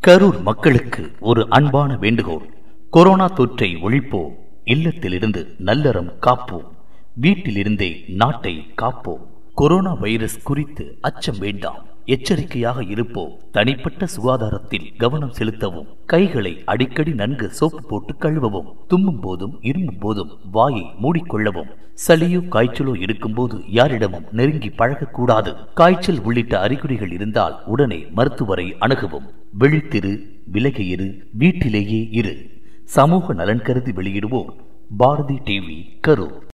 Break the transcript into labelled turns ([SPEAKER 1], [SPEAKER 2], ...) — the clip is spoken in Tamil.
[SPEAKER 1] கரூர் மக்களுக்கு ஒரு அன்பான வேண்டுகோள் கொரோனா தொற்றை ஒழிப்போம் இல்லத்திலிருந்து நல்லறம் காப்போம் வீட்டிலிருந்தே நாட்டை காப்போம் கொரோனா வைரஸ் குறித்து அச்சம் வேண்டாம் எச்சரிக்கையாக இருப்போம் தனிப்பட்ட சுகாதாரத்தில் கவனம் செலுத்தவும் கைகளை அடிக்கடி நன்கு சோப்பு போட்டு கழுவவும் தும்மும் போதும் இருமும் போதும் வாயை மூடிக்கொள்ளவும் சளியோ காய்ச்சலோ இருக்கும்போது யாரிடமும் நெருங்கி பழகக்கூடாது காய்ச்சல் உள்ளிட்ட அறிகுறிகள் இருந்தால் உடனே மருத்துவரை அணுகவும் விழித்திரு விலகியிரு வீட்டிலேயே இரு சமூக நலன் கருதி வெளியிடுவோர் பாரதி டிவி கரூர்